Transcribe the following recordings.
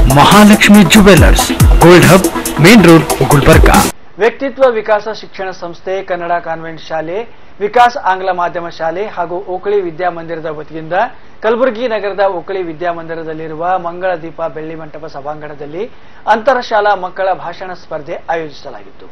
Mahalakshmi jewellers gold hub main road Gulbarga ವ್ಯಕ್ತಿತ್ವ ವಿಕಾಸ ಶಿಕ್ಷಣ ಸಂಸ್ಥೆ ಕನ್ನಡ ಕಾನ್ವೆಂಟ್ ಶಾಲೆ ವಿಕಾಸ್ ಆಂಗ್ಲ ಮಾಧ್ಯಮ ಶಾಲೆ ಹಾಗೂ ಓಕಳಿ ವಿದ್ಯಾಮಂದಿರದ ವತಿಯಿಂದ ಕಲಬುರಗಿ ನಗರದ ಓಕಳಿ ವಿದ್ಯಾಮಂದಿರದಲ್ಲಿರುವ ಮಂಗಳ ದೀಪ ಬೆಳ್ಳಿ ಮಂಟಪ ಸಭಾಂಗಣದಲ್ಲಿ ಅಂತರ ಶಾಲಾ ಮಕ್ಕಳ ಭಾಷಣ ಸ್ಪರ್ಧೆ ಆಯೋಜಿಸಲಾಗಿತ್ತು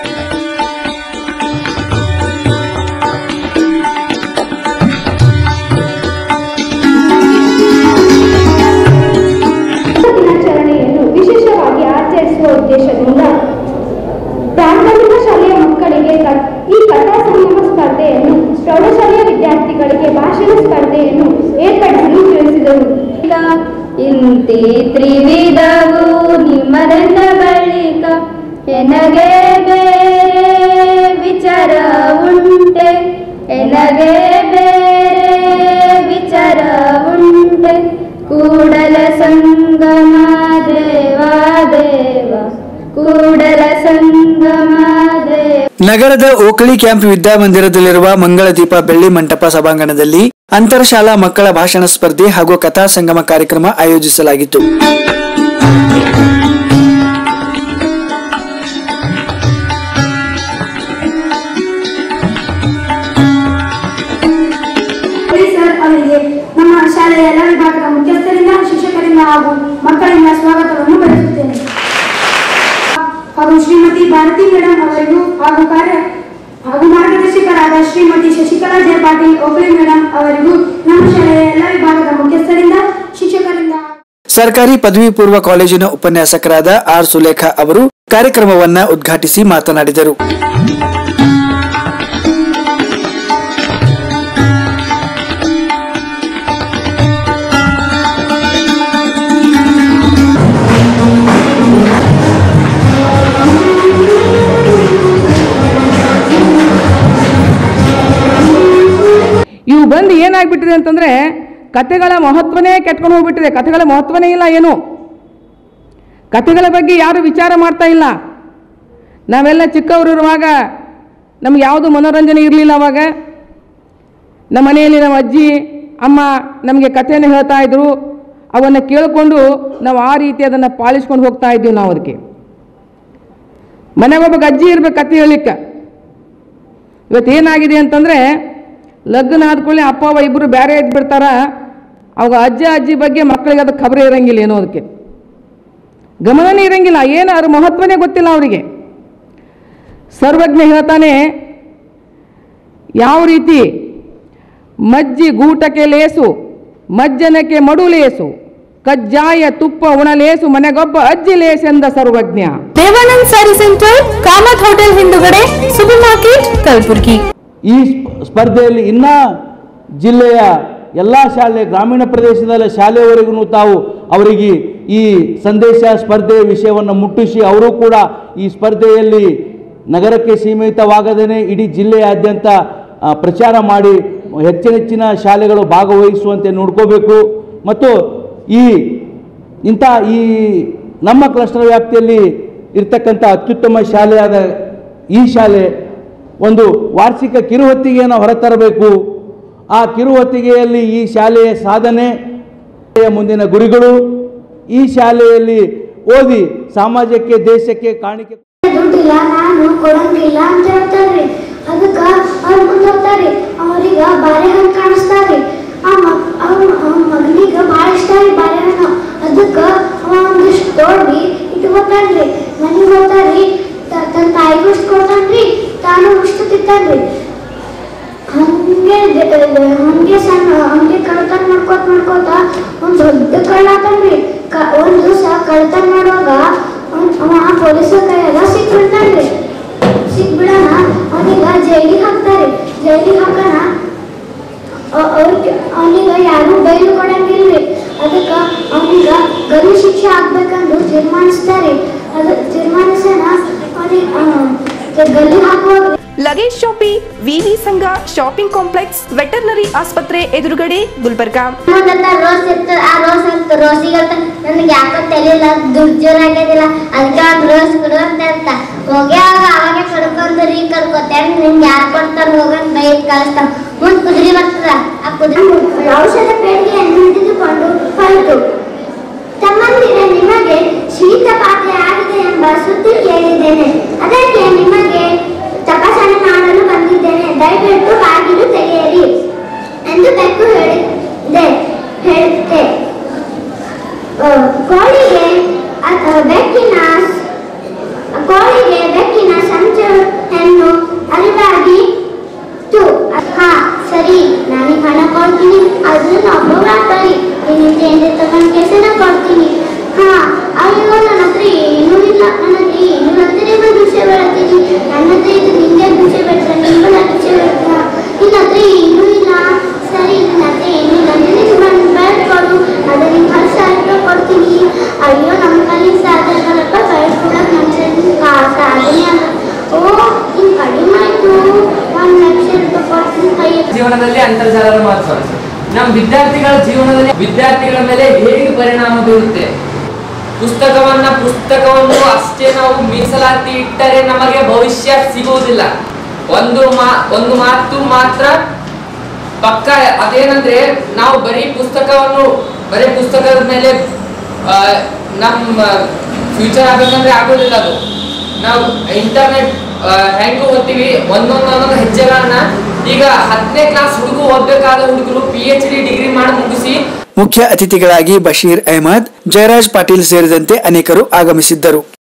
ದಿನಾಚರಣೆಯನ್ನು ವಿಶೇಷವಾಗಿ ಆಚರಿಸುವ ಉದ್ದೇಶದಿಂದ ಪ್ರಾಥಮಿಕ ಶಾಲೆಯ ಮಕ್ಕಳಿಗೆ ಕ- ಈ ಕಥಾ ಸಂಗಮ ಸ್ಪರ್ಧೆಯನ್ನು ಪ್ರೌಢಶಾಲೆಯ ವಿದ್ಯಾರ್ಥಿಗಳಿಗೆ ಭಾಷಣ ಸ್ಪರ್ಧೆಯನ್ನು ಏರ್ಪಡಿಸಲು ತಿಳಿಸಿದರು ಇಂತಿ ತ್ರಿವಿಧವು ನಿಮ್ಮರೆಂದ ಬಳಿಕ ಎನಗೆ ಬೇರೆ ವಿಚಾರ ಉಂಟೆ ಎನಗೆ ಬೇರೆ ವಿಚಾರ ಉಂಟೆ ಕೂಡಲ ಸಂಗಮ ದೇವ ದೇವ ಕೂಡಲ ಸಂಗಮ ದೇವ ನಗರದ ಓಕಳಿ ಕ್ಯಾಂಪ್ ವಿದ್ಯಾಮಂದಿರದಲ್ಲಿರುವ ಮಂಗಳ ದೀಪ ಬೆಳ್ಳಿ ಮಂಟಪ ಸಭಾಂಗಣದಲ್ಲಿ ಅಂತರ ಶಾಲಾ ಮಕ್ಕಳ ಭಾಷಣ ಸ್ಪರ್ಧೆ ಹಾಗೂ ಕಥಾ ಸಂಗಮ ಕಾರ್ಯಕ್ರಮ ಆಯೋಜಿಸಲಾಗಿತ್ತು ಸರ್ ಅವರಿಗೆ ನಮ್ಮ ಶಾಲೆಯ ಎಲ್ಲ ವಿಭಾಗದ ಮುಖ್ಯಸ್ಥರಿಂದ ಶಿಕ್ಷಕರಿಂದ ಹಾಗೂ ಮಕ್ಕಳಿಂದ ಸ್ವಾಗತವನ್ನು ಬಯಸುತ್ತೇನೆ ಹಾಗೂ ಶ್ರೀಮತಿ ಭಾರತಿ ಮೇಡಮ್ ಅವರಿಗೂ ಹಾಗೂ ಕಾರ್ಯ ಹಾಗೂ ಮಾರ್ಗದರ್ಶಕರಾದ ಶ್ರೀಮತಿ ಶಶಿಕಲಾ ಜಯ ಪಾಟೀಲ್ ಓಕಳಿ ಮೇಡಮ್ ಅವರಿಗೂ ನಮ್ಮ ಶಾಲೆಯ ಎಲ್ಲ ವಿಭಾಗದ ಮುಖ್ಯಸ್ಥರಿಂದ ಶಿಕ್ಷಕರಿಂದ ಸರ್ಕಾರಿ ಪದವಿ ಪೂರ್ವ ಕಾಲೇಜಿನ ಉಪನ್ಯಾಸಕರಾದ ಆರ್ ಸುಲೇಖಾ ಅವರು ಕಾರ್ಯಕ್ರಮವನ್ನ ಉದ್ಘಾಟಿಸಿ ಮಾತನಾಡಿದರು ಇವು ಬಂದು ಏನಾಗ್ಬಿಟ್ಟಿದೆ ಅಂತಂದ್ರೆ ಕತೆಗಳ ಮಹತ್ವನೇ ಕೆಟ್ಕೊಂಡು ಹೋಗ್ಬಿಟ್ಟಿದೆ ಕತೆಗಳ ಮಹತ್ವನೇ ಇಲ್ಲ ಏನು ಕತೆಗಳ ಬಗ್ಗೆ ಯಾರು ವಿಚಾರ ಮಾಡ್ತಾ ಇಲ್ಲ ನಾವೆಲ್ಲ ಚಿಕ್ಕವರಿರುವಾಗ ನಮ್ಗೆ ಯಾವುದು ಮನೋರಂಜನೆ ಇರಲಿಲ್ಲ ಅವಾಗ ನಮ್ಮ ಮನೆಯಲ್ಲಿ ನಮ್ಮ ಅಜ್ಜಿ ಅಮ್ಮ ನಮಗೆ ಕಥೆಯನ್ನು ಹೇಳ್ತಾ ಇದ್ರು ಅವನ್ನು ಕೇಳಿಕೊಂಡು ನಾವು ಆ ರೀತಿ ಅದನ್ನು ಪಾಲಿಸ್ಕೊಂಡು ಹೋಗ್ತಾ ಇದ್ದೀವಿ ನಾವು ಅದಕ್ಕೆ ಮನೆಗೊಬ್ಬ ಅಜ್ಜಿ ಇರ್ಬೇಕು ಕತೆ ಹೇಳಲಿಕ್ಕೆ ಇವತ್ತು ಏನಾಗಿದೆ ಅಂತಂದರೆ ಲಗ್ನ ಆದ್ಕೊಳ್ಳಿ ಅಪ್ಪ ಅವ್ವ ಇಬ್ಬರು ಬೇರೆ ಎದ್ದು ಬಿಡ್ತಾರ ಅವಾಗ ಅಜ್ಜ ಅಜ್ಜಿ ಬಗ್ಗೆ ಮಕ್ಕಳಿಗೆ ಅದು ಖಬರೇ ಇರಂಗಿಲ್ಲ ಏನೋ ಅದಕ್ಕೆ ಗಮನನೇ ಇರಂಗಿಲ್ಲ ಏನು ಅದ್ರ ಮಹತ್ವನೇ ಗೊತ್ತಿಲ್ಲ ಅವರಿಗೆ ಸರ್ವಜ್ಞ ಹೇಳ್ತಾನೆ ಯಾವ ರೀತಿ ಮಜ್ಜಿ ಗೂಟಕ್ಕೆ ಲೇಸು ಮಜ್ಜನಕ್ಕೆ ಮಡು ಲೇಸು ಕಜ್ಜಾಯ ತುಪ್ಪ ಉಣಲೇಸು ಮನೆಗೊಬ್ಬ ಅಜ್ಜಿ ಲೇಸೆಂದ ಸರ್ವಜ್ಞ ದೇವಾನಂದ್ ಸ್ಯಾರಿ ಸೆಂಟರ್ ಕಾಮತ್ ಹೋಟೆಲ್ ಹಿಂದುಗಡೆ ಸೂಪರ್ ಮಾರ್ಕೆಟ್ ಕಲಬುರಗಿ ಈ ಸ್ಪ- ಸ್ಪರ್ಧೆಯಲ್ಲಿ ಇನ್ನ ಜಿಲ್ಲೆಯ ಎಲ್ಲ ಶಾಲೆ ಗ್ರಾಮೀಣ ಪ್ರದೇಶದ ಶಾಲೆಯವರೆಗೂ ತಾವು ಅವರಿಗೆ ಈ ಸಂದೇಶ ಸ್ಪರ್ಧೆ ವಿಷಯವನ್ನು ಮುಟ್ಟಿಸಿ ಅವರು ಕೂಡ ಈ ಸ್ಪರ್ಧೆಯಲ್ಲಿ ನಗರಕ್ಕೆ ಸೀಮಿತವಾಗದೇ ಇಡೀ ಜಿಲ್ಲೆಯಾದ್ಯಂತ ಆ, ಪ್ರಚಾರ ಮಾಡಿ ಹೆಚ್ಚಿನೆಚ್ಚಿನ ಶಾಲೆಗಳು ಭಾಗವಹಿಸುವಂತೆ ನೋಡ್ಕೋಬೇಕು ಮತ್ತು ಈ ಇಂಥ ಈ ನಮ್ಮ ಕ್ಲಸ್ಟರ್ ವ್ಯಾಪ್ತಿಯಲ್ಲಿ ಇರ್ತಕ್ಕಂಥ ಅತ್ಯುತ್ತಮ ಶಾಲೆಯಾದ ಈ ಶಾಲೆ ಒಂದು ವಾರ್ಷಿಕ ಕಿರುಹೊತ್ತಿಗೆಯನ್ನು ಹೊರತರಬೇಕು ಆ ಕಿರುಹೊತ್ತಿಗೆಯಲ್ಲಿ ಈ ಶಾಲೆಯ ಸಾಧನೆ ಮುಂದಿನ ಗುರಿಗಳು ಈ ಶಾಲೆಯಲ್ಲಿ ಓದಿ ಸಮಾಜಕ್ಕೆ ದೇಶಕ್ಕೆ ಕಾಣಿಕೆ ದುಡ್ಡಿಲ್ಲ ನಾನು ಕೊಡಂಗಿಲ್ಲ ಅಂತ ಹೇಳ್ತಾರ್ರಿ ಅದಕ್ಕ ಅವ್ರು ಮುಂದೆ ಹೋಗ್ತಾರ್ರಿ ಅವ್ರೀಗ ಬಾಳೆಹಣ್ಣು ಕಾಣಿಸ್ತಾರ್ರಿ ಆ ಮಗ್ ಅವ್ನ ಮಗನಿಗ ಭಾಳ ಇಷ್ಟ ರೀ ಬಾಳೆಹಣ್ಣು ಅದಕ್ಕ ಅವ ಒಂದಿಷ್ಟು ತೋಡಿ ಇಟ್ಕೊತಾನ್ರಿ ಮನೆಗೆ ಹೋಗ್ತಾರ್ರಿ ತ- ತನ್ನ ತಾಯಿಗೂ ಇಷ್ಟು ಕೊಡ್ತಾನ್ರಿ ತಾನು ಇಷ್ಟು ತಿಂತಾನ್ರಿ ಹಂಗೆ ದೆ- ದೆ- ಹಂಗೆ ಸಣ್ಣ ಹಂಗೆ ಕಳ್ತನ ಮಾಡ್ಕೋತ ಮಾಡ್ಕೋತ ಒಂದ್ ದೊಡ್ಡ ಕಳ್ಳಾತನ್ರಿ ಕ ಒಂದ್ ದಿವಸ ಕಳ್ತನ ಮಾಡುವಾಗ ಅವ್ನ್- ಅವ ಪೊಲೀಸರ ಕೈಯಾಗ ಸಿಕ್ಬಿಡ್ತಾನ್ರಿ ಸಿಕ್ಬಿಡಣ ಅವನಿಗ ಜೈಲಿಗೆ ಹಾಕ್ತಾರಿ ಜೈಲಿಗೆ ಹಾಕಣ ಅವ್ರಿಗೆ ಅವನಿಗ ಯಾರು ಬೈಲು ಕೊಡಂಗಿಲ್ರಿ ಅದಕ್ಕ ಅವನಿಗ ಗಲ್ಲು ಶಿಕ್ಷೆ ಆಗ್ಬೇಕಂದು ತೀರ್ಮಾನಿಸ್ತಾರಿ ಅದು ತೀರ್ಮಾನಿಸೋಣ ಅವನಿಗೆ ಗಲ್ಲಿ ಹಾಕುವಾಗ ಲಗೇಜ್ ಶಾಪಿ ವಿವಿ ಸಂಘ ಶಾಪಿಂಗ್ ಕಾಂಪ್ಲೆಕ್ಸ್ ವೆಟರ್ನರಿ ಆಸ್ಪತ್ರೆ ಎದುರುಗಡೆ ಗುಲ್ಬರ್ಗಾ ಒಂದಂತ ರೋಸ್ ಇರ್ತದ ಆ ರೋಸ್ ಅಂತ ರೋಸಿಗೆ ಅಂತ ನನಗೆ ಯಾಕೋ ತಲೆಯಿಲ್ಲ ದುಡ್ಡು ಜೋರ್ ಆಗ್ಯದಿಲ್ಲ ಅದಕ್ಕೆ ಒಂದು ರೋಸ್ ಕೊಡು ಅಂತ ಅಂತ ಹೋಗ್ಯಾವಾಗ ಅವಾಗ ಕರ್ಕೊಂಡ್ರಿ ಕರ್ಕೊತೇನ್ ನಿಮ್ಗೆ ಯಾರು ಕೊಡ್ತಾರ ಹೋಗಂತ ಬೈಕ್ ಕಳಿಸ್ತಾರ ಮುಂದ್ ಕುದುರೆ ಬರ್ತದ ಆ ಕುದುರೆ ಔಷಧ ಪೇಟಿಗೆಯನ್ನು ಹಿಡಿದುಕೊಂಡು ಹೊರಟು ತಮ್ಮಂದಿರ ನಿಮಗೆ ಬಂದಿದ್ದೇನೆ ಅದಕ್ಕೆ ನಿಮಗೆ ತಪಾಸಣೆ ಮಾಡಲು ಬಂದಿದ್ದೇನೆ ದಯವಿಟ್ಟು ಬಾಗಿಲು ತೆಗೆಯಿರಿ ಎಂದು ಬೆಕ್ಕು ಹೇಳಿದೆ ಹೇಳುತ್ತೆ ಆ, ಕೋಳಿಗೆ ಅ- ಆ, ಬೆಕ್ಕಿನ ಸ್- ಕೋಳಿಗೆ ಬೆಕ್ಕಿನ ಸಂಚನ್ನು ಅರಿವಾಗಿ ತು ಹಾ ಸರಿ ನಾನೀಗ ಹಣ ಕೊಡ್ತೀನಿ ಅದನ್ನ ಒಬ್ಬ ಹಾಕಲಿ ನಿನ್ನಿಂದ ತಗೊಂಡು ಕೆಲಸನ ಕೊಡ್ತೀನಿ ಹಾ ಅಯ್ಯೋ ನನ್ನ ಹತ್ರ ಏನೂ ಇಲ್ಲ ನನ್ನ ಹತ್ರ ಏನೂ ಅಂತ ನಿಮ್ಮ ಭಿಕ್ಷೆ ಬರುತ್ತೀನಿ ನನ್ನ ಹತ್ರ ಇದು ನಿಂಗೆ ಭಿಕ್ಷೆ ಬರ್ತಾರೆ ನಿಮ್ಗೆ ಭಿಕ್ಷೆ ಬರ್ತಾ ನಿನ್ನ ಹತ್ರ ಏನೂ ಇಲ್ಲ ಸರಿ ನನ್ನ ಹತ್ರ ಏನೂ ಇಲ್ಲ ನಿನಗೆ ಬಂದು ಬೆಳ್ ಕೊಡು ಅದು ನಿಂಗೆ ಹತ್ತು ಸಾವಿರ ರೂಪಾಯಿ ಕೊಡ್ತೀನಿ ಅಯ್ಯೋ ನಮ್ಮ ಕಲ್ಲಿ ಸಾಧನೆಗಳಪ್ಪ ಬೆಳ್ ಕೊಡಕ್ಕೆ ನನ್ನ ಸಾಧನೆ ಅಲ್ಲ ಓ ಹಿಂಗೆ ಕಡಿಮೆ ಆಯ್ತು ಒಂದು ಲಕ್ಷ ರೂಪಾಯಿ ಕೊಡ್ತೀನಿ ಕೈ ಜೀವನದಲ್ಲಿ ಅಂತರ್ಜಾಲದ ಮಹತ್ವ ನಮ್ಮ ವಿದ್ಯಾರ್ಥಿಗಳ ಜೀವನದಲ್ಲಿ ವಿದ್ಯಾರ್ಥಿಗಳ ಮೇಲೆ ಹೇಗೆ ಪರಿಣಾಮ ಬೀರುತ್ತೆ ಪುಸ್ತಕವನ್ನ ಪುಸ್ತಕವನ್ನು ಅಷ್ಟೇ ನಾವು ಮೀಸಲಾತಿ ಇಟ್ಟರೆ ನಮಗೆ ಭವಿಷ್ಯ ಸಿಗುವುದಿಲ್ಲ ಒಂದು ಮಾ ಒಂದು ಮಾತು ಮಾತ್ರ ಪಕ್ಕ ಅದೇನಂದ್ರೆ ನಾವು ಬರೀ ಪುಸ್ತಕವನ್ನು ಬರೀ ಪುಸ್ತಕದ ಮೇಲೆ ಆ, ನಮ್ಮ ಫ್ಯೂಚರ್ ಆಗ್ಬೇಕಂದ್ರೆ ಆಗೋದಿಲ್ಲ ಅದು ನಾವು ಇಂಟರ್ನೆಟ್ ಹೆಂಗೆ ಓದ್ತೀವಿ ಒಂದೊಂದು ಒಂದೊಂದು ಹೆಜ್ಜೆಗಳನ್ನ ಈಗ ಹತ್ತನೇ ಕ್ಲಾಸ್ ಹುಡುಗ ಓದ್ಬೇಕಾದ ಹುಡುಗರು ಪಿ ಎಚ್ ಡಿ ಡಿಗ್ರಿ ಮಾಡಿ ಮುಗಿಸಿ ಮುಖ್ಯ ಅತಿಥಿಗಳಾಗಿ ಬಶೀರ್ ಅಹಮದ್ ಜಯರಾಜ್ ಪಾಟೀಲ್ ಸೇರಿದಂತೆ ಅನೇಕರು ಆಗಮಿಸಿದ್ದರು